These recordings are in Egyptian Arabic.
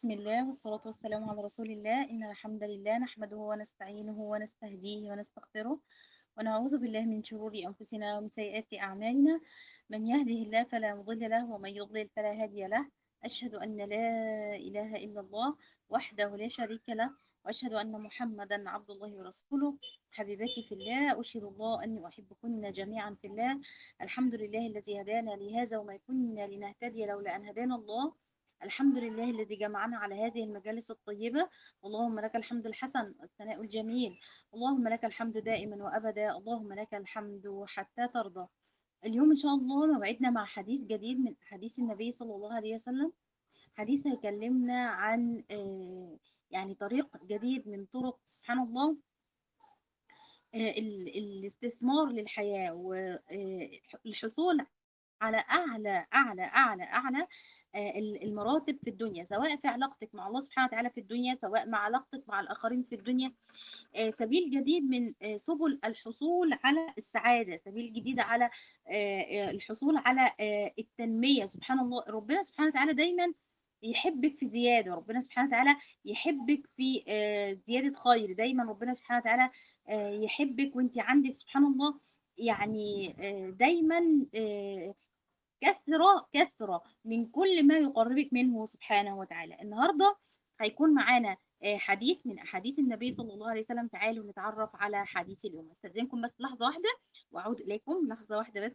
بسم الله والصلاة والسلام على رسول الله إن الحمد لله نحمده ونستعينه ونستهديه ونستغفره ونعوذ بالله من شرور أنفسنا ومن سيئات أعمالنا من يهده الله فلا مضل له ومن يضلل فلا هادي له أشهد أن لا إله إلا الله وحده لا شريك له وأشهد أن محمدا عبد الله ورسوله حبيباتي في الله أشهد الله أني أحبكن جميعا في الله الحمد لله الذي هدانا لهذا وما كنا لنهتدي لولا أن هدانا الله الحمد لله الذي جمعنا على هذه المجالس الطيبة اللهم لك الحمد الحسن والثناء الجميل اللهم لك الحمد دائما وأبدا اللهم لك الحمد حتى ترضى اليوم إن شاء الله موعدنا مع حديث جديد من حديث النبي صلى الله عليه وسلم حديث هيكلمنا عن آه، يعني طريق جديد من طرق سبحان الله آه، ال- الاستثمار للحياة والحصول على أعلى أعلى أعلى أعلى آه، ال- المراتب في الدنيا سواء في علاقتك مع الله سبحانه وتعالى في الدنيا سواء مع علاقتك مع الآخرين في الدنيا آه، سبيل جديد من آه، سبل الحصول على السعادة سبيل جديد على آه، آه، الحصول على آه، التنمية سبحان الله ربنا سبحانه وتعالى دايما يحبك في زيادة ربنا سبحانه وتعالى يحبك في آه، زيادة خير دايما ربنا سبحانه وتعالى آه، يحبك وانت عندك سبحان الله يعني آه، دايما آه، كثرة كثرة من كل ما يقربك منه سبحانه وتعالى النهاردة هيكون معانا آه، حديث من أحاديث النبي صلى الله عليه وسلم تعالوا نتعرف على حديث اليوم استاذنكم بس لحظة واحدة وأعود إليكم لحظة واحدة بس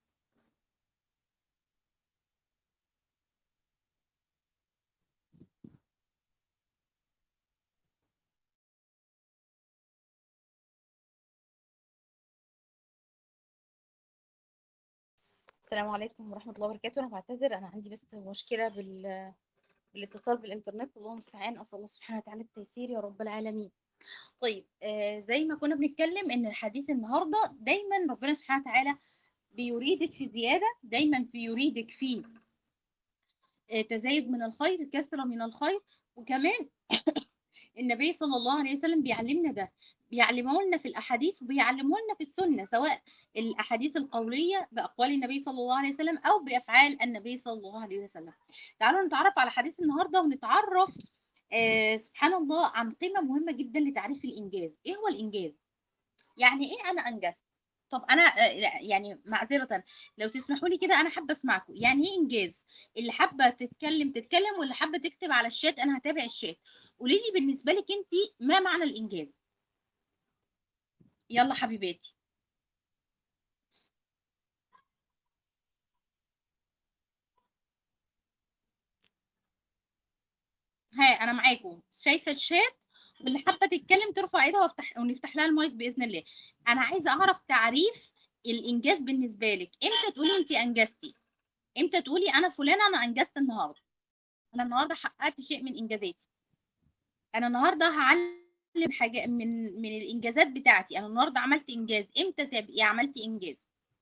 السلام عليكم ورحمة الله وبركاته أنا بعتذر أنا عندي بس مشكلة بال... بالاتصال بالإنترنت اللهم المستعان أسأل الله سبحانه وتعالى التيسير يا رب العالمين طيب آه زي ما كنا بنتكلم إن الحديث النهاردة دايما ربنا سبحانه وتعالى بيريدك في زيادة دايما بيريدك في آه تزايد من الخير كثرة من الخير وكمان النبي صلى الله عليه وسلم بيعلمنا ده بيعلمه لنا في الأحاديث وبيعلمه لنا في السنة سواء الأحاديث القولية بأقوال النبي صلى الله عليه وسلم أو بأفعال النبي صلى الله عليه وسلم تعالوا نتعرف على حديث النهاردة ونتعرف آه سبحان الله عن قيمة مهمة جدا لتعريف الإنجاز إيه هو الإنجاز؟ يعني إيه أنا أنجزت؟ طب أنا آه لا، يعني معذرة لو تسمحوا لي كده أنا حابة أسمعكم يعني إيه إنجاز؟ اللي حابة تتكلم تتكلم واللي حابة تكتب على الشات أنا هتابع الشات قولي لي بالنسبة لك أنت ما معنى الإنجاز؟ يلا حبيباتي ها انا معاكم شايفه الشات واللي حابه تتكلم ترفع ايدها وافتح ونفتح لها المايك باذن الله انا عايزه اعرف تعريف الانجاز بالنسبه لك امتى تقولي انت انجزتي امتى تقولي انا فلانه انا انجزت النهارده انا النهارده حققت شيء من انجازاتي انا النهارده هعلم حاجه من من الانجازات بتاعتي انا النهارده عملت انجاز امتى تبقي عملتي انجاز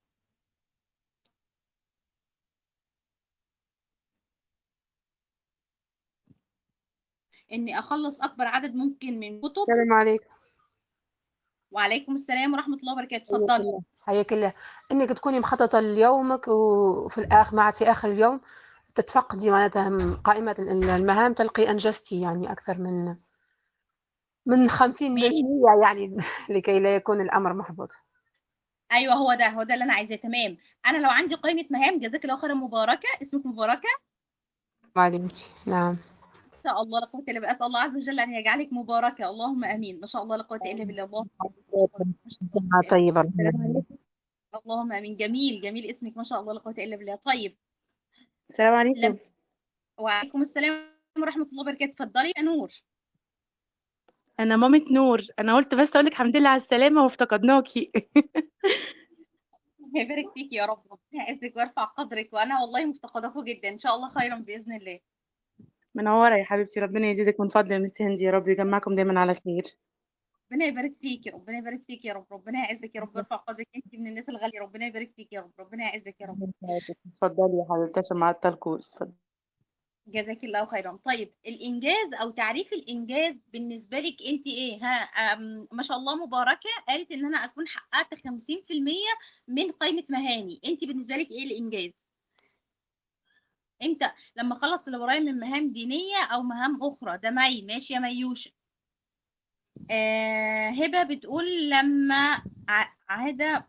اني اخلص اكبر عدد ممكن من كتب السلام عليكم وعليكم السلام ورحمه الله وبركاته حياك اتفضلي الله حياك الله انك تكوني مخططه ليومك وفي الاخر مع في اخر اليوم تتفقدي معناتها م- قائمه المهام تلقي انجزتي يعني اكثر من من 50 ماشي بالمية يعني لكي لا يكون الامر محبط ايوه هو ده هو ده اللي انا عايزاه تمام انا لو عندي قائمه مهام جزاك الله خيرا مباركه اسمك مباركه معلمتي نعم ان شاء الله لا قوه الا بالله اسال الله عز وجل ان يجعلك مباركه اللهم امين ما شاء الله لا قوه الا بالله اللهم ما شاء الله لا قوة إلا طيبة بالله. السلام عليكم اللهم امين جميل جميل اسمك ما شاء الله لا قوه الا بالله طيب السلام عليكم لم... وعليكم السلام ورحمه الله وبركاته اتفضلي يا نور انا مامة نور انا قلت بس اقول لك الحمد لله على السلامه وافتقدناكي الله يبارك فيك يا رب ربنا يعزك ويرفع قدرك وانا والله مفتقداكوا جدا ان شاء الله خيرا باذن الله منوره يا حبيبتي ربنا يزيدك من فضل يا مس هندي يا رب يجمعكم دايما على خير ربنا يبارك فيك ربنا يبارك فيك يا رب ربنا يعزك يا رب ويرفع قدرك انت من الناس الغاليه ربنا يبارك فيك يا رب ربنا يعزك يا رب اتفضلي يا حبيبتي عشان ما عطلكوش اتفضلي. جزاك الله خيرا طيب الانجاز او تعريف الانجاز بالنسبه لك انت ايه ها أم ما شاء الله مباركه قالت ان انا اكون حققت 50% من قائمه مهامي انت بالنسبه لك ايه الانجاز امتى لما اخلص اللي ورايا من مهام دينيه او مهام اخرى ده معي ماشي يا ميوشه آه هبه بتقول لما ع- عاده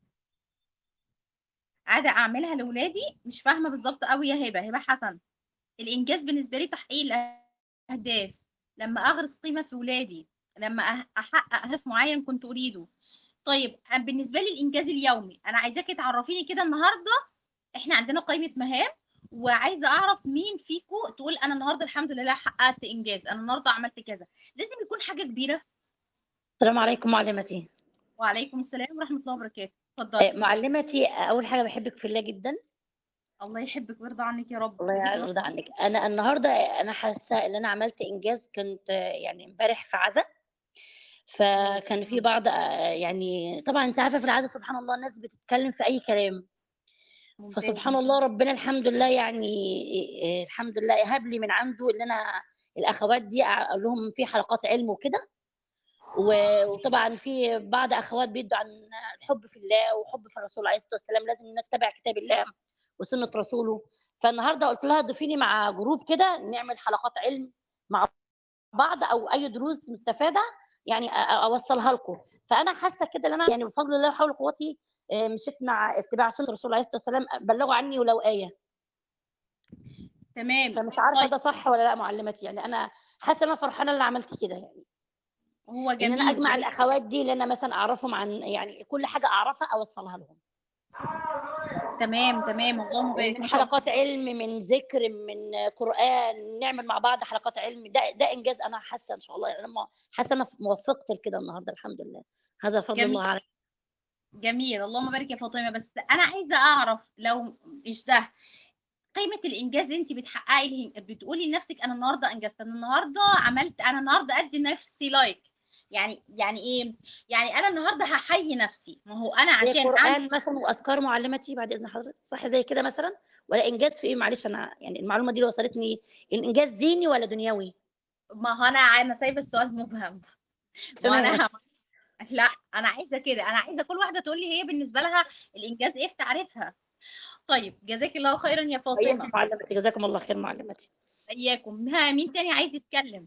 عاده اعملها لاولادي مش فاهمه بالظبط قوي يا هبه هبه حسن الانجاز بالنسبه لي تحقيق الاهداف لما اغرس قيمه في ولادي لما أح- احقق هدف معين كنت اريده طيب بالنسبه لي الانجاز اليومي انا عايزاكي تعرفيني كده النهارده احنا عندنا قائمه مهام وعايزه اعرف مين فيكم تقول انا النهارده الحمد لله حققت انجاز انا النهارده عملت كذا لازم يكون حاجه كبيره السلام عليكم معلمتي وعليكم السلام ورحمه الله وبركاته آه، اتفضلي معلمتي اول حاجه بحبك في الله جدا الله يحبك ويرضى عنك يا رب الله اديكي يرضى عنك انا النهارده انا حاسه ان انا عملت انجاز كنت آه، يعني امبارح في عزا فكان في بعض آه، يعني طبعا انت عارفه في العزا سبحان الله الناس بتتكلم في اي كلام ممتاز فسبحان الله ربنا الحمد لله يعني آه، الحمد لله هب لي من عنده ان انا الاخوات دي اقول لهم في حلقات علم وكده و- وطبعا في بعض اخوات بيدوا عن الحب في الله وحب في الرسول عليه الصلاه والسلام لازم نتبع كتاب الله وسنه رسوله فالنهارده قلت لها ضيفيني مع جروب كده نعمل حلقات علم مع بعض او اي دروس مستفاده يعني أ- أ- اوصلها لكم فانا حاسه كده ان انا يعني بفضل الله وحول قوتي آه، مشيت مع اتباع سنه الرسول عليه الصلاه والسلام بلغوا عني ولو ايه تمام فمش عارفه طيب ده صح ولا لا معلمتي يعني انا حاسه ان انا فرحانه اللي عملت كده يعني هو ان انا جميل اجمع جميل الاخوات دي اللي انا مثلا اعرفهم عن يعني كل حاجه اعرفها اوصلها لهم تمام تمام اللهم بارك من ما شاء الله حلقات علم من ذكر من قران نعمل مع بعض حلقات علم ده ده انجاز انا حاسه ان شاء الله يعني انا حاسه انا موفقت لكده النهارده الحمد لله هذا فضل جميل الله علي جميل اللهم بارك يا فاطمه بس انا عايزه اعرف لو مش ده قيمه الانجاز انت بتحققي بتقولي لنفسك انا النهارده انجزت انا النهارده عملت انا النهارده ادي لنفسي لايك يعني يعني ايه يعني انا النهارده هحيي نفسي ما هو انا زي عشان اعمل قران مثلا واذكار معلمتي بعد اذن حضرتك صح زي كده مثلا ولا انجاز في ايه معلش انا يعني المعلومه دي اللي وصلتني الانجاز ديني ولا دنيوي ما هو انا انا سايبه السؤال مبهم تمام وانا لا انا عايزه كده انا عايزه كل واحده تقول لي هي بالنسبه لها الانجاز ايه في تعريفها طيب جزاك الله خيرا يا هي فاطمه معلمتي جزاكم الله خير معلمتي اياكم ها مين تاني عايز يتكلم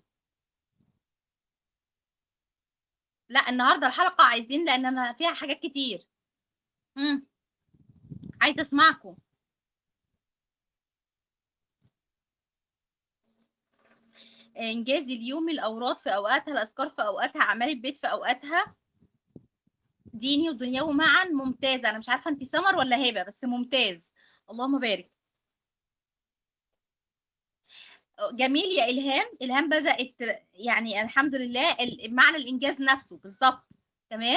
لا النهارده الحلقه عايزين لان انا فيها حاجات كتير امم عايزه اسمعكم انجاز اليوم الاوراد في اوقاتها الاذكار في اوقاتها اعمال البيت في اوقاتها ديني ودنيوي معا ممتاز انا مش عارفه انت سمر ولا هبه بس ممتاز اللهم بارك جميل يا الهام الهام بدات يعني الحمد لله ال- معنى الانجاز نفسه بالظبط تمام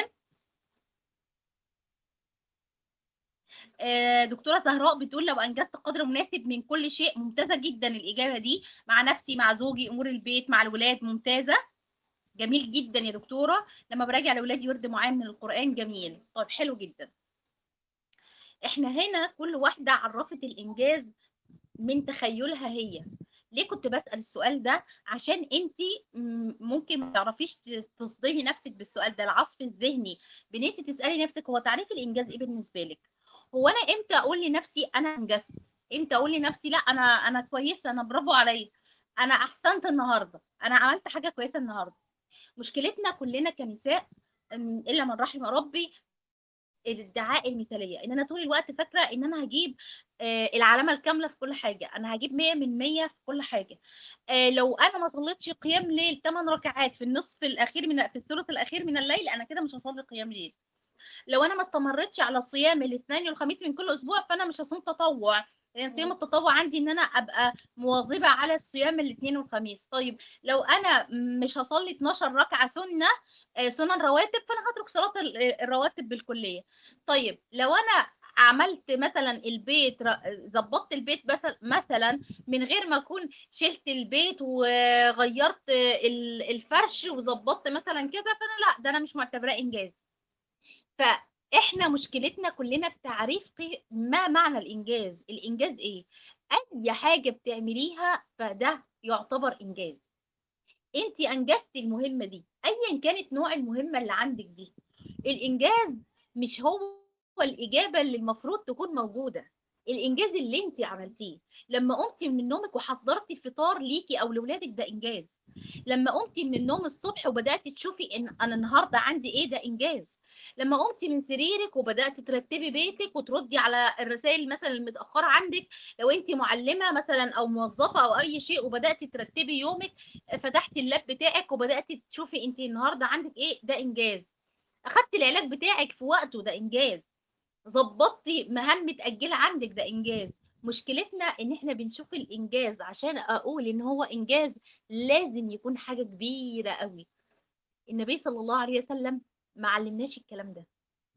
آه، دكتورة زهراء بتقول لو أنجزت قدر مناسب من كل شيء ممتازة جدا الإجابة دي مع نفسي مع زوجي أمور البيت مع الولاد ممتازة جميل جدا يا دكتورة لما براجع لأولادي ورد معين من القرآن جميل طيب حلو جدا احنا هنا كل واحدة عرفت الإنجاز من تخيلها هي ليه كنت بسأل السؤال ده عشان انت ممكن ما تعرفيش تصدمي نفسك بالسؤال ده العصف الذهني بان انت تسألي نفسك هو تعريف الإنجاز ايه بالنسبة لك هو انا امتى اقول لنفسي انا انجزت امتى اقول لنفسي لا انا انا كويسه انا برافو عليا انا احسنت النهارده انا عملت حاجه كويسه النهارده مشكلتنا كلنا كنساء أم، الا من رحم ربي الادعاء المثاليه ان انا طول الوقت فاكره ان انا هجيب آه، العلامه الكامله في كل حاجه انا هجيب 100 من 100 في كل حاجه آه، لو انا ما صليتش قيام ليل 8 ركعات في النصف الاخير من في الثلث الاخير من الليل انا كده مش هصلي قيام ليل لو انا ما استمرتش على صيام الاثنين والخميس من كل اسبوع فانا مش هصوم تطوع لان صيام التطوع عندي ان انا ابقى مواظبه على الصيام الاثنين والخميس طيب لو انا مش هصلي 12 ركعه سنه آه، سنن رواتب فانا هترك صلاه ال- الرواتب بالكليه طيب لو انا عملت مثلا البيت ر- ظبطت البيت بس مثلا من غير ما اكون شلت البيت وغيرت ال- الفرش وظبطت مثلا كذا فانا لا ده انا مش معتبراه انجاز فاحنا مشكلتنا كلنا في تعريف قي- ما معنى الانجاز الانجاز ايه اي حاجه بتعمليها فده يعتبر انجاز انت انجزتي المهمه دي ايا كانت نوع المهمه اللي عندك دي الانجاز مش هو الاجابه اللي المفروض تكون موجوده الانجاز اللي انت عملتيه لما قمتي من نومك وحضرتي الفطار ليكي او لاولادك ده انجاز لما قمتي من النوم الصبح وبداتي تشوفي ان انا النهارده عندي ايه ده انجاز لما قمتي من سريرك وبدات ترتبي بيتك وتردي على الرسائل مثلا المتاخره عندك لو انت معلمه مثلا او موظفه او اي شيء وبداتي ترتبي يومك فتحتي اللاب بتاعك وبداتي تشوفي انت النهارده عندك ايه ده انجاز اخدتي العلاج بتاعك في وقته ده انجاز ظبطتي مهام متاجله عندك ده انجاز مشكلتنا ان احنا بنشوف الانجاز عشان اقول ان هو انجاز لازم يكون حاجه كبيره قوي النبي صلى الله عليه وسلم ما علمناش الكلام ده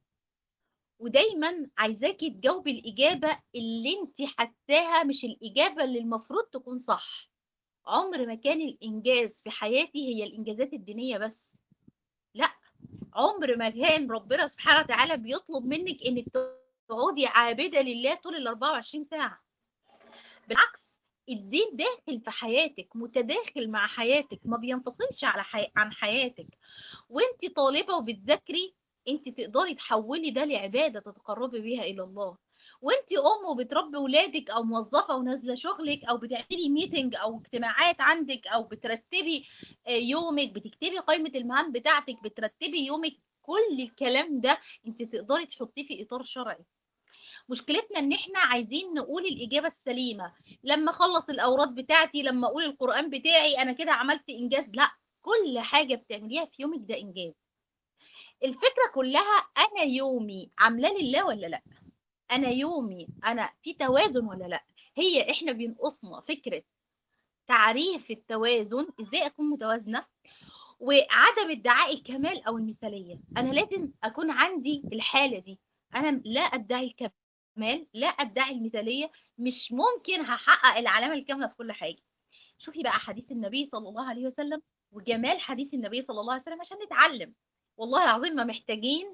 ودايما عايزاكي تجاوبي الاجابه اللي انت حاساها مش الاجابه اللي المفروض تكون صح عمر ما كان الانجاز في حياتي هي الانجازات الدينيه بس لا عمر ما كان ربنا سبحانه وتعالى بيطلب منك انك تقعدي عابده لله طول ال 24 ساعه بالعكس الدين داخل في حياتك متداخل مع حياتك ما بينفصلش على حي... عن حياتك وانت طالبه وبتذاكري انت تقدري تحولي ده لعباده تتقربي بيها الى الله وانت ام وبتربي ولادك او موظفه ونازله شغلك او بتعملي ميتنج او اجتماعات عندك او بترتبي يومك بتكتبي قائمه المهام بتاعتك بترتبي يومك كل الكلام ده انت تقدري تحطيه في اطار شرعي مشكلتنا ان احنا عايزين نقول الاجابه السليمه لما اخلص الاوراد بتاعتي لما اقول القران بتاعي انا كده عملت انجاز لا كل حاجه بتعمليها في يومك ده انجاز الفكره كلها انا يومي عاملاه لله ولا لا انا يومي انا في توازن ولا لا هي احنا بينقصنا فكره تعريف التوازن ازاي اكون متوازنه وعدم ادعاء الكمال او المثاليه انا لازم اكون عندي الحاله دي انا لا ادعي الكمال لا ادعي المثاليه مش ممكن هحقق العلامه الكامله في كل حاجه شوفي بقى حديث النبي صلى الله عليه وسلم وجمال حديث النبي صلى الله عليه وسلم عشان نتعلم والله العظيم ما محتاجين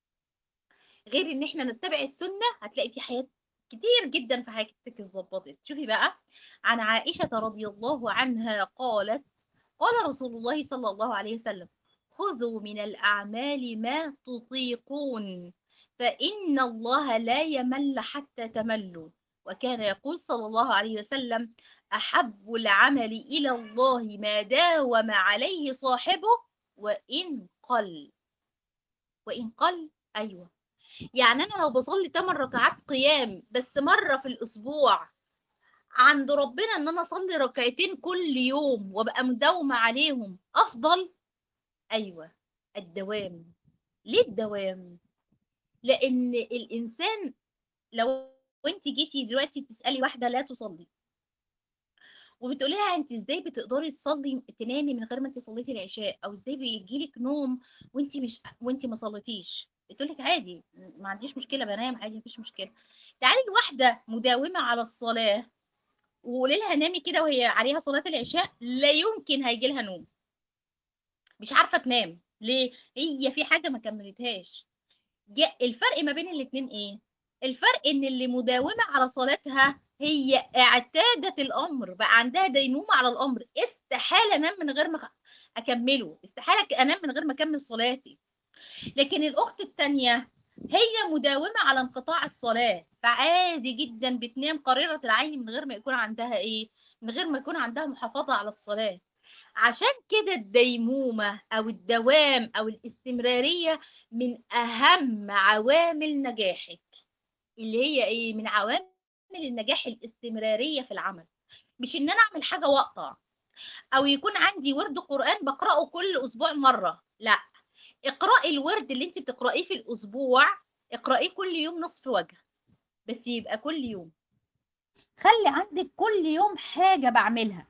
غير ان احنا نتبع السنه هتلاقي في حياه كتير جدا في حياتك اتظبطت شوفي بقى عن عائشه رضي الله عنها قالت قال رسول الله صلى الله عليه وسلم خذوا من الاعمال ما تطيقون فإن الله لا يمل حتى تملوا وكان يقول صلى الله عليه وسلم أحب العمل إلى الله ما داوم عليه صاحبه وإن قل وإن قل أيوة يعني أنا لو بصلي 8 ركعات قيام بس مرة في الأسبوع عند ربنا إن أنا أصلي ركعتين كل يوم وأبقى مداومة عليهم أفضل أيوة الدوام ليه الدوام؟ لان الانسان لو انت جيتي دلوقتي تسالي واحده لا تصلي وبتقولي لها انت ازاي بتقدري تصلي تنامي من غير ما انت صليتي العشاء او ازاي بيجيلك نوم وانت مش وانت ما صليتيش بتقول لك عادي ما عنديش مشكله بنام عادي مفيش مشكله تعالي الواحده مداومه على الصلاه وقولي لها نامي كده وهي عليها صلاه العشاء لا يمكن هيجي لها نوم مش عارفه تنام ليه هي في حاجه ما كملتهاش الفرق ما بين الاتنين ايه الفرق ان اللي مداومة على صلاتها هي اعتادت الامر بقى عندها ديمومة على الامر استحالة انام من غير ما اكمله استحالة انام من غير ما اكمل صلاتي لكن الاخت التانية هي مداومة على انقطاع الصلاة فعادي جدا بتنام قريرة العين من غير ما يكون عندها ايه من غير ما يكون عندها محافظة على الصلاة عشان كده الديمومة أو الدوام أو الاستمرارية من أهم عوامل نجاحك اللي هي إيه من عوامل النجاح الاستمرارية في العمل مش إن أنا أعمل حاجة وأقطع أو يكون عندي ورد قرآن بقرأه كل أسبوع مرة لا اقرأي الورد اللي أنت بتقرأيه في الأسبوع اقرأيه كل يوم نصف وجه بس يبقى كل يوم خلي عندك كل يوم حاجة بعملها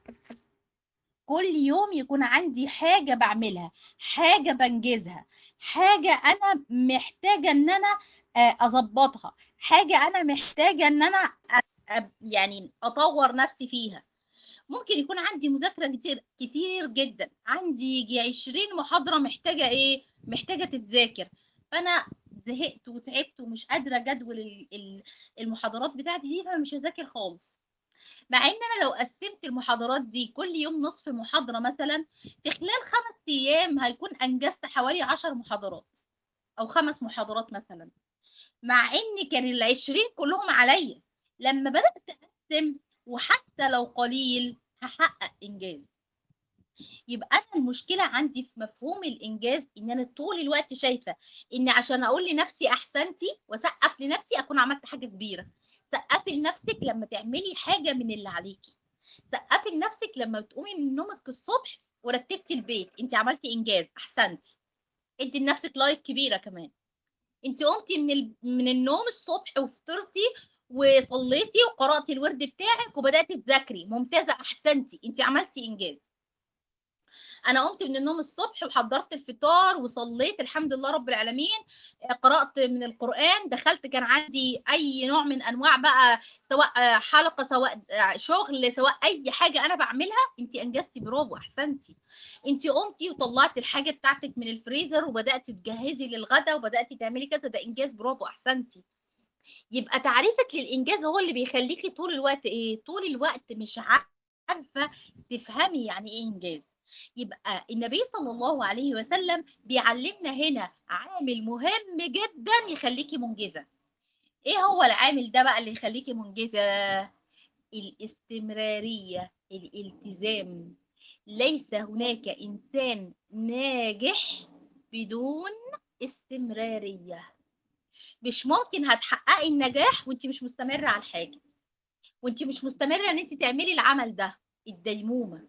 كل يوم يكون عندي حاجة بعملها حاجة بنجزها حاجة أنا محتاجة إن أنا أظبطها حاجة أنا محتاجة إن أنا يعني أطور نفسي فيها ممكن يكون عندي مذاكرة كتير كتير جدا عندي يجي 20 محاضرة محتاجة إيه محتاجة تتذاكر فأنا زهقت وتعبت ومش قادرة جدول المحاضرات بتاعتي دي فمش هذاكر خالص مع ان انا لو قسمت المحاضرات دي كل يوم نصف محاضرة مثلا في خلال خمس ايام هيكون انجزت حوالي عشر محاضرات او خمس محاضرات مثلا مع ان كان العشرين كلهم عليا لما بدات اقسم وحتى لو قليل هحقق انجاز يبقى انا المشكله عندي في مفهوم الانجاز ان انا طول الوقت شايفه ان عشان اقول لنفسي احسنتي واسقف لنفسي اكون عملت حاجه كبيره سقفي لنفسك لما تعملي حاجه من اللي عليكي سقفي لنفسك لما تقومي من نومك الصبح ورتبتي البيت انت عملتي انجاز احسنتي ادي لنفسك لايك كبيره كمان انت قمتي من ال... من النوم الصبح وفطرتي وصليتي وقراتي الورد بتاعك وبداتي تذاكري ممتازه احسنتي انت عملتي انجاز انا قمت من النوم الصبح وحضرت الفطار وصليت الحمد لله رب العالمين قرات من القران دخلت كان عندي اي نوع من انواع بقى سواء حلقه سواء شغل سواء اي حاجه انا بعملها انت انجزتي برافو احسنتي انت قمتي وطلعتي الحاجه بتاعتك من الفريزر وبدات تجهزي للغدا وبداتي تعملي كذا ده انجاز برافو احسنتي يبقى تعريفك للانجاز هو اللي بيخليكي طول الوقت ايه طول الوقت مش عارفه تفهمي يعني ايه انجاز يبقى النبي صلى الله عليه وسلم بيعلمنا هنا عامل مهم جدا يخليكي منجزة ايه هو العامل ده بقى اللي يخليكي منجزة الاستمرارية الالتزام ليس هناك انسان ناجح بدون استمرارية مش ممكن هتحققي النجاح وانت مش مستمرة على الحاجة وانت مش مستمرة ان انت تعملي العمل ده الديمومة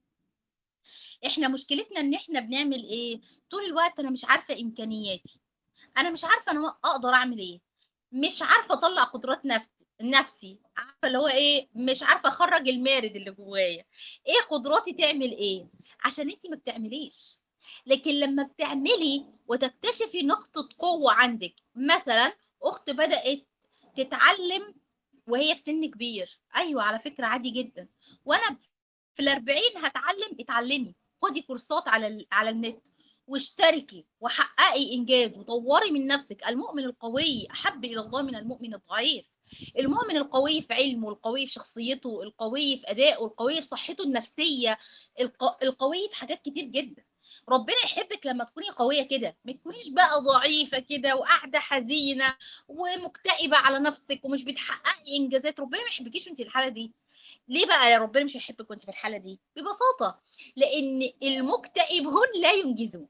احنا مشكلتنا ان احنا بنعمل ايه طول الوقت انا مش عارفه امكانياتي انا مش عارفه انا اقدر اعمل ايه مش عارفه اطلع قدرات نفسي نفسي عارفه اللي هو ايه مش عارفه اخرج المارد اللي جوايا ايه قدراتي تعمل ايه عشان انت ما بتعمليش لكن لما بتعملي وتكتشفي نقطه قوه عندك مثلا اخت بدات تتعلم وهي في سن كبير ايوه على فكره عادي جدا وانا في الأربعين هتعلم اتعلمي خدي كورسات على على النت واشتركي وحققي انجاز وطوري من نفسك المؤمن القوي احب الى الله من المؤمن الضعيف المؤمن القوي في علمه القوي في شخصيته القوي في ادائه القوي في صحته النفسيه الق... القوي في حاجات كتير جدا ربنا يحبك لما تكوني قويه كده ما تكونيش بقى ضعيفه كده وقاعده حزينه ومكتئبه على نفسك ومش بتحققي انجازات ربنا ما يحبكيش وانت الحاله دي ليه بقى يا ربنا مش هيحبك وانت في الحاله دي ببساطه لان المكتئب هون لا ينجزه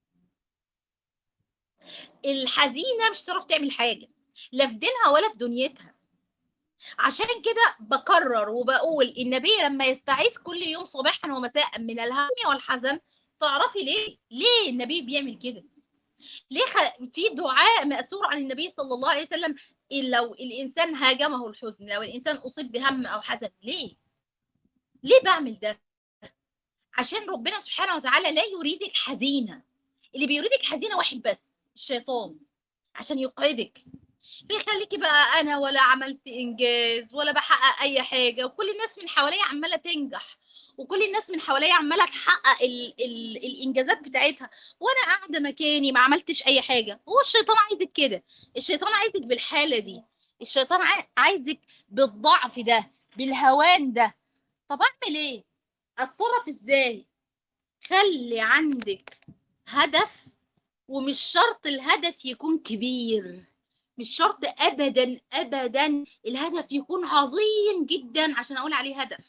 الحزينه مش هتعرف تعمل حاجه لا في دينها ولا في دنيتها عشان كده بكرر وبقول النبي لما يستعيذ كل يوم صباحا ومساء من الهم والحزن تعرفي ليه ليه النبي بيعمل كده ليه خ... في دعاء مأثور عن النبي صلى الله عليه وسلم لو الإنسان هاجمه الحزن لو الإنسان أصيب بهم أو حزن ليه ليه بعمل ده عشان ربنا سبحانه وتعالى لا يريدك حزينة اللي بيريدك حزينة واحد بس الشيطان عشان يقعدك بيخليكي بقى أنا ولا عملت إنجاز ولا بحقق أي حاجة وكل الناس من حواليا عمالة تنجح وكل الناس من حواليا عماله تحقق ال ال الانجازات بتاعتها وانا قاعده مكاني ما عملتش اي حاجه هو الشيطان عايزك كده الشيطان عايزك بالحاله دي الشيطان عايزك بالضعف ده بالهوان ده طب اعمل ايه اتصرف ازاي خلي عندك هدف ومش شرط الهدف يكون كبير مش شرط ابدا ابدا الهدف يكون عظيم جدا عشان اقول عليه هدف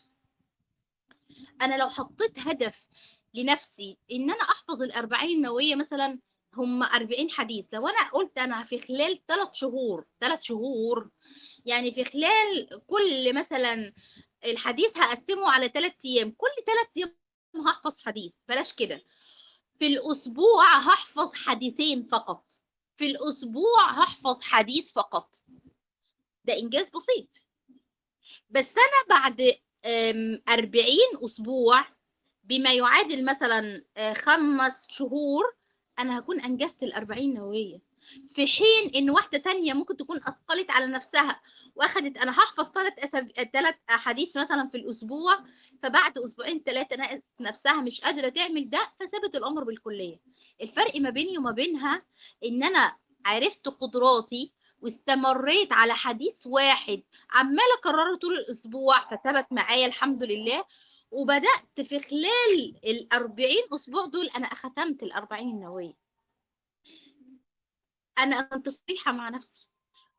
انا لو حطيت هدف لنفسي ان انا احفظ الاربعين النوويه مثلا هم 40 حديث لو انا قلت انا في خلال 3 شهور 3 شهور يعني في خلال كل مثلا الحديث هقسمه على 3 ايام كل 3 ايام هحفظ حديث بلاش كده في الاسبوع هحفظ حديثين فقط في الاسبوع هحفظ حديث فقط ده انجاز بسيط بس انا بعد أربعين أسبوع بما يعادل مثلا خمس شهور أنا هكون أنجزت الأربعين نووية في حين إن واحدة تانية ممكن تكون أثقلت على نفسها وأخدت أنا هحفظ ثلاث أسب... ثلاث أحاديث مثلا في الأسبوع فبعد أسبوعين ثلاثة نفسها مش قادرة تعمل ده فسابت الأمر بالكلية الفرق ما بيني وما بينها إن أنا عرفت قدراتي واستمريت على حديث واحد عماله اكرره طول الاسبوع فثبت معايا الحمد لله وبدات في خلال الأربعين اسبوع دول انا اختمت الأربعين النوويه انا كنت صريحه مع نفسي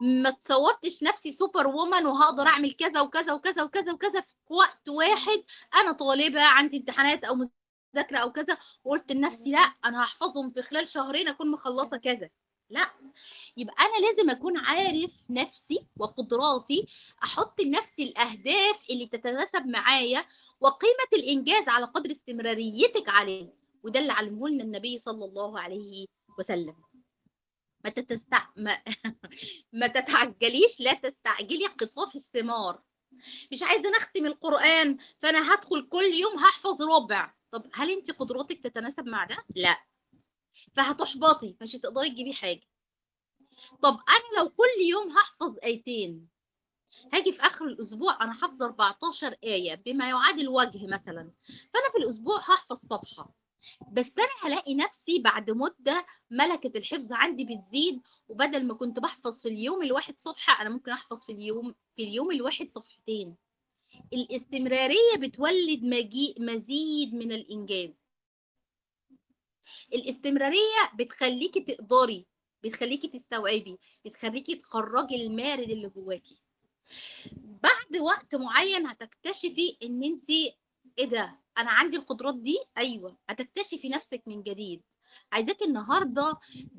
ما تصورتش نفسي سوبر وومن وهقدر اعمل كذا وكذا وكذا وكذا وكذا في وقت واحد انا طالبه عندي امتحانات او مذاكره او كذا وقلت لنفسي لا انا هحفظهم في خلال شهرين اكون مخلصه كذا لا يبقى انا لازم اكون عارف نفسي وقدراتي احط لنفسي الاهداف اللي تتناسب معايا وقيمه الانجاز على قدر استمراريتك عليه وده اللي علمه لنا النبي صلى الله عليه وسلم ما تتستع... ما... ما تتعجليش لا تستعجلي قطاف الثمار مش عايزه نختم القران فانا هدخل كل يوم هحفظ ربع طب هل انت قدراتك تتناسب مع ده لا فهتحبطي مش هتقدري تجيبي حاجه طب انا لو كل يوم هحفظ ايتين هاجي في اخر الاسبوع انا حافظه 14 ايه بما يعادل وجه مثلا فانا في الاسبوع هحفظ صفحه بس انا هلاقي نفسي بعد مده ملكه الحفظ عندي بتزيد وبدل ما كنت بحفظ في اليوم الواحد صفحه انا ممكن احفظ في اليوم في اليوم الواحد صفحتين الاستمراريه بتولد مجي... مزيد من الانجاز الاستمراريه بتخليكي تقدري بتخليكي تستوعبي بتخليكي تخرجي المارد اللي جواكي بعد وقت معين هتكتشفي ان انت ايه ده انا عندي القدرات دي ايوه هتكتشفي نفسك من جديد عايزاك النهارده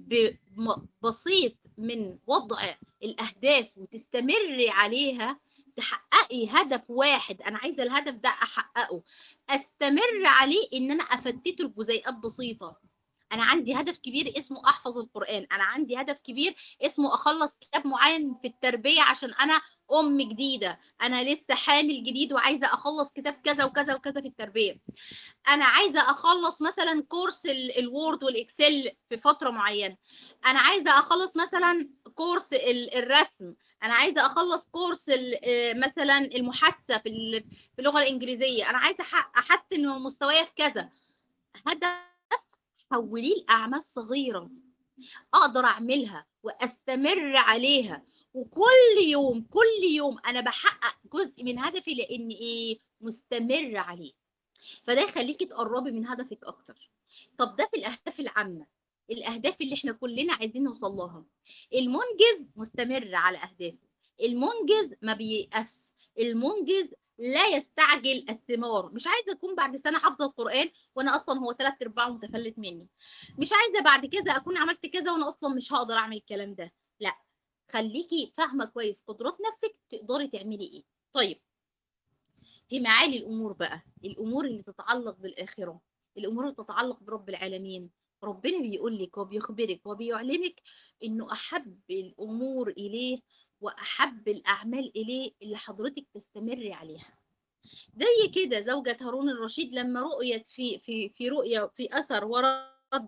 بسيط من وضع الاهداف وتستمري عليها تحققي هدف واحد انا عايزه الهدف ده احققه استمر عليه ان انا افتته لجزيئات بسيطه انا عندي هدف كبير اسمه احفظ القران انا عندي هدف كبير اسمه اخلص كتاب معين في التربيه عشان انا ام جديده انا لسه حامل جديد وعايزه اخلص كتاب كذا وكذا وكذا في التربيه انا عايزه اخلص مثلا كورس الوورد والاكسل في فتره معينه انا عايزه اخلص مثلا كورس الرسم انا عايزه اخلص كورس مثلا المحادثه في في اللغه الانجليزيه انا عايزه احسن مستواي في كذا هدف حوليه لاعمال صغيره اقدر اعملها واستمر عليها وكل يوم كل يوم انا بحقق جزء من هدفي لان ايه مستمر عليه فده يخليكي تقربي من هدفك اكتر طب ده في الاهداف العامه الاهداف اللي احنا كلنا عايزين نوصل لها المنجز مستمر على اهدافه المنجز ما بييأس المنجز لا يستعجل الثمار مش عايزه اكون بعد سنه حافظه القران وانا اصلا هو ثلاث ارباعه متفلت مني مش عايزه بعد كذا اكون عملت كذا وانا اصلا مش هقدر اعمل الكلام ده لا خليكي فاهمه كويس قدرات نفسك تقدري تعملي ايه طيب في معالي الامور بقى الامور اللي تتعلق بالاخره الامور اللي تتعلق برب العالمين ربنا بيقول لك وبيخبرك وبيعلمك انه احب الامور اليه واحب الاعمال اليه اللي حضرتك تستمري عليها زي كده زوجة هارون الرشيد لما رؤيت في في في رؤيا في اثر ورد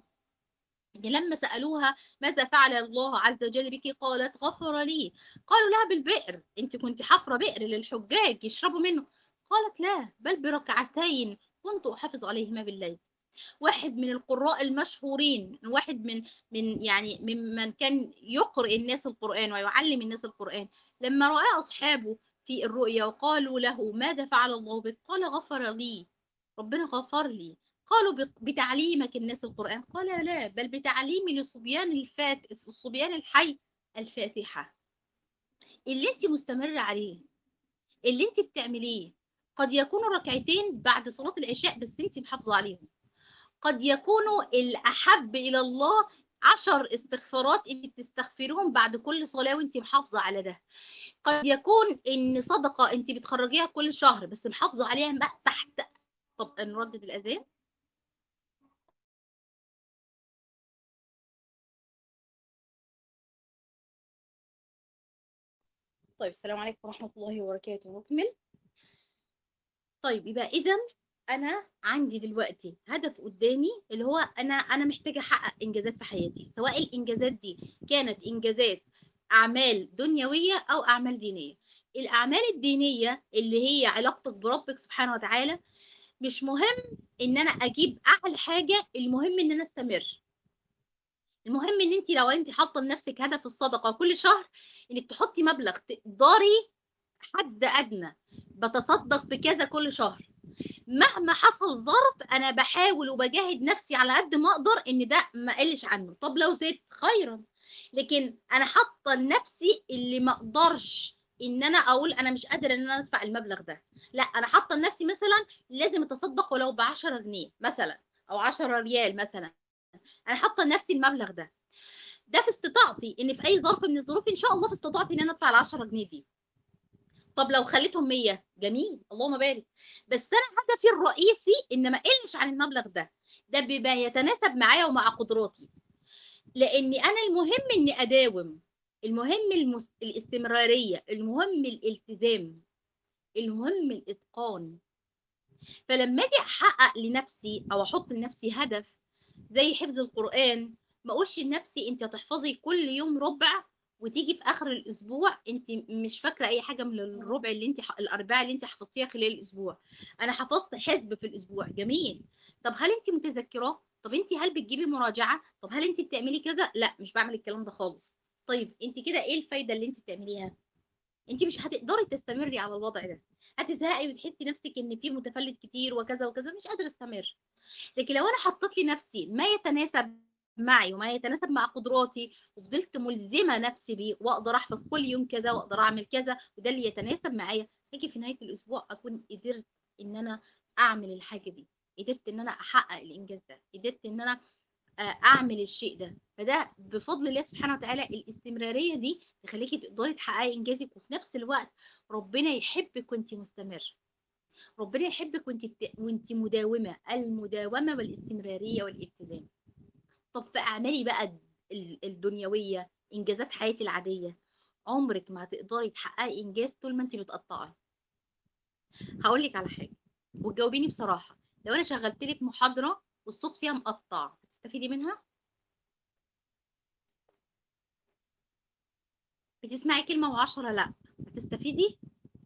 لما سألوها ماذا فعل الله عز وجل بك قالت غفر لي قالوا لها بالبئر انت كنت حفرة بئر للحجاج يشربوا منه قالت لا بل بركعتين كنت أحافظ عليهما بالليل واحد من القراء المشهورين واحد من من يعني ممن كان يقرئ الناس القرآن ويعلم الناس القرآن لما رأى أصحابه في الرؤيا وقالوا له ماذا فعل الله بك قال غفر لي ربنا غفر لي قالوا بتعليمك الناس القرآن قال لا بل بتعليمي لصبيان الفات الصبيان الحي الفاتحة اللي انت مستمرة عليه اللي انت بتعمليه قد يكونوا ركعتين بعد صلاة العشاء بس انت محافظة عليهم قد يكونوا الأحب إلى الله عشر استغفارات انت بتستغفرهم بعد كل صلاة وانت محافظة على ده قد يكون ان صدقة انت بتخرجيها كل شهر بس محافظة عليها بقى تحت طب نردد الأذان طيب السلام عليكم ورحمة الله وبركاته نكمل طيب يبقى إذا أنا عندي دلوقتي هدف قدامي اللي هو أنا أنا محتاجة أحقق إنجازات في حياتي سواء الإنجازات دي كانت إنجازات أعمال دنيوية أو أعمال دينية الأعمال الدينية اللي هي علاقتك بربك سبحانه وتعالى مش مهم إن أنا أجيب أعلى حاجة المهم إن أنا أستمر المهم ان انت لو انت حاطه لنفسك هدف الصدقه كل شهر انك تحطي مبلغ تقدري حد ادنى بتصدق بكذا كل شهر مهما حصل ظرف انا بحاول وبجاهد نفسي على قد ما اقدر ان ده ما قلش عنه طب لو زدت خيرا لكن انا حاطه لنفسي اللي ما اقدرش ان انا اقول انا مش قادره ان انا ادفع المبلغ ده لا انا حاطه لنفسي مثلا لازم اتصدق ولو ب 10 جنيه مثلا او 10 ريال مثلا انا حاطه لنفسي المبلغ ده ده في استطاعتي ان في اي ظرف من الظروف ان شاء الله في استطاعتي ان انا ادفع ال 10 جنيه دي طب لو خليتهم 100 جميل اللهم بارك بس انا هدفي الرئيسي ان ما اقلش عن المبلغ ده ده بما يتناسب معايا ومع قدراتي لاني انا المهم اني اداوم المهم المس... الاستمراريه المهم الالتزام المهم الاتقان فلما اجي احقق لنفسي او احط لنفسي هدف زي حفظ القران ما اقولش لنفسي انت هتحفظي كل يوم ربع وتيجي في اخر الاسبوع انت مش فاكره اي حاجه من الربع اللي انت الاربعه اللي انت حفظتيها خلال الاسبوع انا حفظت حزب في الاسبوع جميل طب هل انت متذكراه طب انت هل بتجيبي مراجعه طب هل انت بتعملي كذا لا مش بعمل الكلام ده خالص طيب انت كده ايه الفايده اللي انت بتعمليها انت مش هتقدري تستمري على الوضع ده هتزهقي وتحسي نفسك ان في متفلت كتير وكذا وكذا مش قادره استمر لكن لو انا حطيت لي نفسي ما يتناسب معي وما يتناسب مع قدراتي وفضلت ملزمه نفسي بيه واقدر احفظ كل يوم كذا واقدر اعمل كذا وده اللي يتناسب معايا هاجي في نهايه الاسبوع اكون قدرت ان انا اعمل الحاجه دي قدرت ان انا احقق الانجاز ده قدرت ان انا اعمل الشيء ده فده بفضل الله سبحانه وتعالى الاستمراريه دي تخليكي تقدري تحققي انجازك وفي نفس الوقت ربنا يحبك وانت مستمر ربنا يحبك وانت وانت مداومه المداومه والاستمراريه والالتزام طب في اعمالي بقى الدنيويه انجازات حياتي العاديه عمرك ما هتقدري تحققي انجاز طول ما انت بتقطعي هقول لك على حاجه وتجاوبيني بصراحه لو انا شغلت لك محاضره والصوت فيها مقطع تستفيدي منها بتسمعي كلمه وعشرة لا هتستفيدي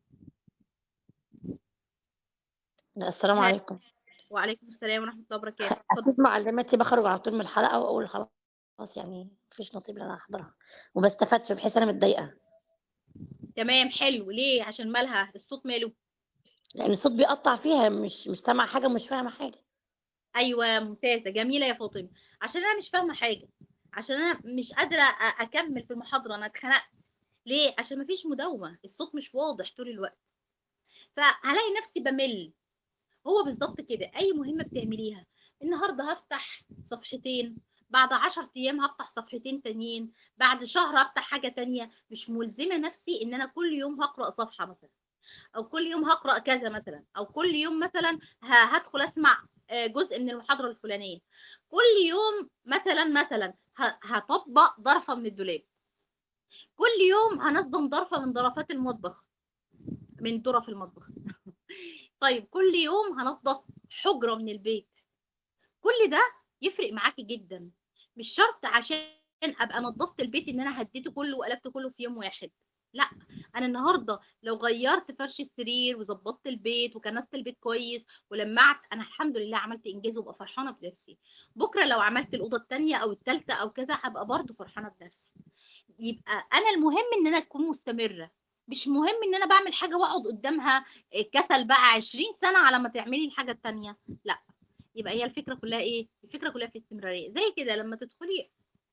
السلام عليكم وعليكم السلام ورحمه الله وبركاته اكيد معلماتي بخرج على طول من الحلقه واقول خلاص يعني مفيش نصيب ان انا احضرها وما استفدش بحيث انا متضايقه تمام حلو ليه عشان مالها الصوت ماله لان الصوت بيقطع فيها مش مش سامعه حاجه ومش فاهمه حاجه ايوه ممتازه جميله يا فاطمه عشان انا مش فاهمه حاجه عشان انا مش قادره اكمل في المحاضره انا اتخنقت ليه عشان مفيش مداومه الصوت مش واضح طول الوقت فهلاقي نفسي بمل هو بالظبط كده اي مهمه بتعمليها النهارده هفتح صفحتين بعد عشر ايام هفتح صفحتين تانيين بعد شهر هفتح حاجه تانية مش ملزمه نفسي ان انا كل يوم هقرا صفحه مثلا او كل يوم هقرا كذا مثلا او كل يوم مثلا هدخل اسمع جزء من المحاضره الفلانيه كل يوم مثلا مثلا هطبق ظرفه من الدولاب كل يوم هنصدم ظرفه من ظرفات المطبخ من طرف المطبخ طيب كل يوم هنضف حجرة من البيت كل ده يفرق معاكي جدا مش شرط عشان ابقى نظفت البيت ان انا هديته كله وقلبته كله في يوم واحد لا انا النهارده لو غيرت فرش السرير وظبطت البيت وكنست البيت كويس ولمعت انا الحمد لله عملت انجاز وابقى فرحانه بنفسي بكره لو عملت الاوضه الثانيه او الثالثه او كذا هبقى برضو فرحانه بنفسي يبقى انا المهم ان انا اكون مستمره مش مهم ان انا بعمل حاجه واقعد قدامها كسل بقى 20 سنه على ما تعملي الحاجه التانية لا يبقى هي الفكره كلها ايه الفكره كلها في الاستمراريه زي كده لما تدخلي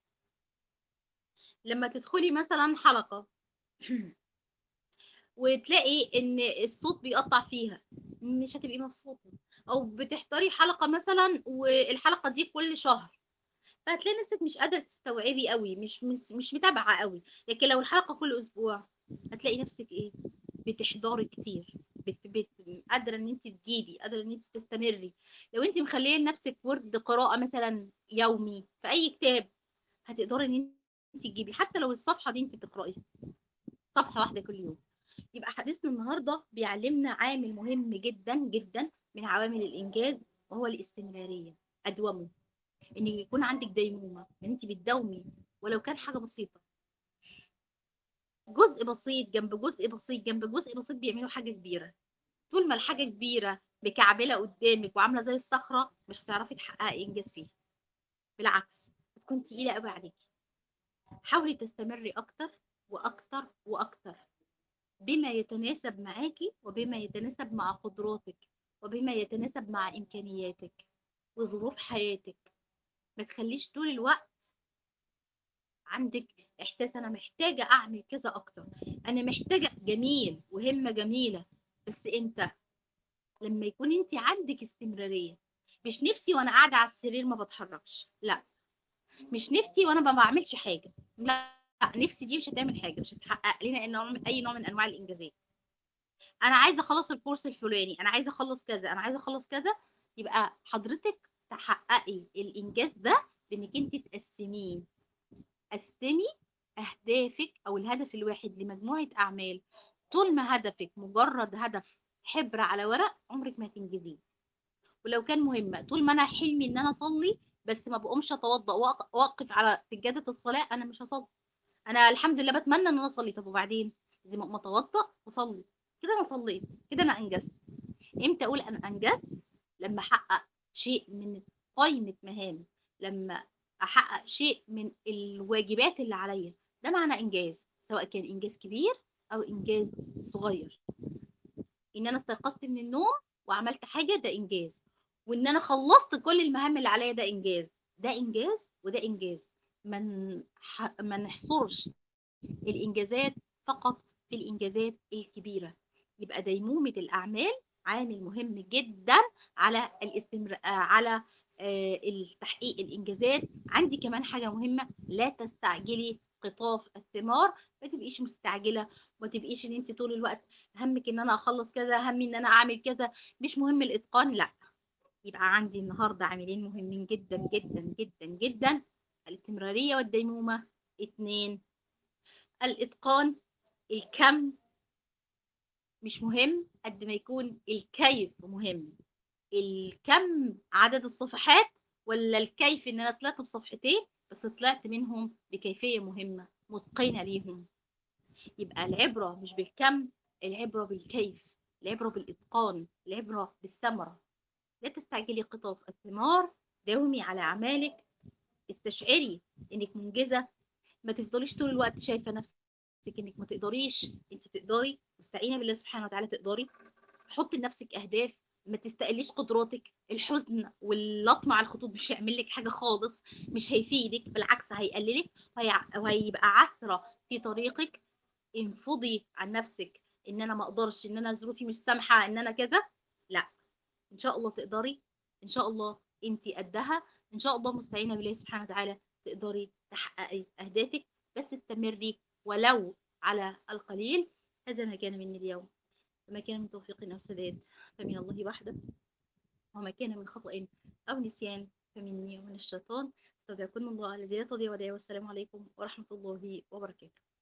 لما تدخلي مثلا حلقه وتلاقي ان الصوت بيقطع فيها مش هتبقي مبسوطه او بتحضري حلقه مثلا والحلقه دي كل شهر فهتلاقي نفسك مش قادره تستوعبي قوي مش مش متابعه قوي لكن لو الحلقه كل اسبوع هتلاقي نفسك ايه بتحضري كتير بت بت قادره ان انت تجيبي قادره ان انت تستمري لو انت مخليه لنفسك ورد قراءه مثلا يومي في اي كتاب هتقدري ان انت تجيبي حتى لو الصفحه دي انت بتقرايها صفحه واحده كل يوم يبقى حديثنا النهارده بيعلمنا عامل مهم جدا جدا من عوامل الانجاز وهو الاستمراريه ادومه ان يكون عندك ديمومه ان انت بتداومي ولو كان حاجه بسيطه جزء بسيط جنب جزء بسيط جنب جزء بسيط بيعملوا حاجه كبيره طول ما الحاجه كبيره مكعبله قدامك وعامله زي الصخره مش هتعرفي تحققي انجاز فيها بالعكس هتكون تقيله قوي عليكي حاولي تستمري اكتر واكتر واكتر بما يتناسب معاكي وبما يتناسب مع قدراتك وبما يتناسب مع امكانياتك وظروف حياتك ما تخليش طول الوقت عندك احساس انا محتاجه اعمل كذا اكتر انا محتاجه جميل وهمه جميله بس امتى لما يكون انت عندك استمراريه مش نفسي وانا قاعده على السرير ما بتحركش لا مش نفسي وانا ما بعملش حاجه لا نفسي دي مش هتعمل حاجه مش هتحقق لنا اي نوع من اي نوع من انواع الانجازات انا عايزه اخلص الكورس الفلاني انا عايزه اخلص كذا انا عايزه اخلص كذا يبقى حضرتك تحققي الانجاز ده بانك انت تقسميه قسمي اهدافك او الهدف الواحد لمجموعه اعمال طول ما هدفك مجرد هدف حبر على ورق عمرك ما هتنجزيه ولو كان مهمه طول ما انا حلمي ان انا اصلي بس ما بقومش اتوضا واقف على سجاده الصلاه انا مش هصلي انا الحمد لله بتمنى ان انا اصلي طب وبعدين لازم اقوم اتوضا واصلي كده انا صليت كده انا انجزت امتى اقول انا انجزت لما احقق شيء من قائمه مهام لما احقق شيء من الواجبات اللي عليا ده معنى انجاز سواء كان انجاز كبير او انجاز صغير ان انا استيقظت من النوم وعملت حاجه ده انجاز وان انا خلصت كل المهام اللي عليا ده انجاز ده انجاز وده انجاز من ح... ما نحصرش الانجازات فقط في الانجازات الكبيره يبقى ديمومه الاعمال عامل مهم جدا على الاستمر على التحقيق الانجازات عندي كمان حاجه مهمه لا تستعجلي قطاف الثمار ما تبقيش مستعجله ما تبقيش ان انت طول الوقت همك ان انا اخلص كذا همي ان انا اعمل كذا مش مهم الاتقان لا يبقى عندي النهارده عاملين مهمين جدا جدا جدا جدا الاستمراريه والديمومه اتنين الاتقان الكم مش مهم قد ما يكون الكيف مهم الكم عدد الصفحات ولا الكيف ان انا طلعت بصفحتين بس طلعت منهم بكيفية مهمة متقنة ليهم يبقى العبرة مش بالكم العبرة بالكيف العبرة بالإتقان العبرة بالثمرة لا تستعجلي قطاف الثمار داومي على أعمالك استشعري إنك منجزة ما تفضليش طول الوقت شايفة نفسك إنك ما تقدريش أنت تقدري مستعينة بالله سبحانه وتعالى تقدري حطي لنفسك أهداف ما تستقليش قدراتك الحزن واللطم على الخطوط مش هيعمل لك حاجه خالص مش هيفيدك بالعكس هيقللك وهيبقى عثره في طريقك انفضي عن نفسك ان انا ما اقدرش ان انا ظروفي مش سامحه ان انا كذا لا ان شاء الله تقدري ان شاء الله انت قدها ان شاء الله مستعينه بالله سبحانه وتعالى تقدري تحققي اهدافك بس استمري ولو على القليل هذا ما كان مني اليوم وما كان من توفيق أو سداد فمن الله وحده وما كان من خطأ أو نسيان فمني ومن الشيطان استودعكم الله الذي لا تضيع ودائع والسلام عليكم ورحمة الله وبركاته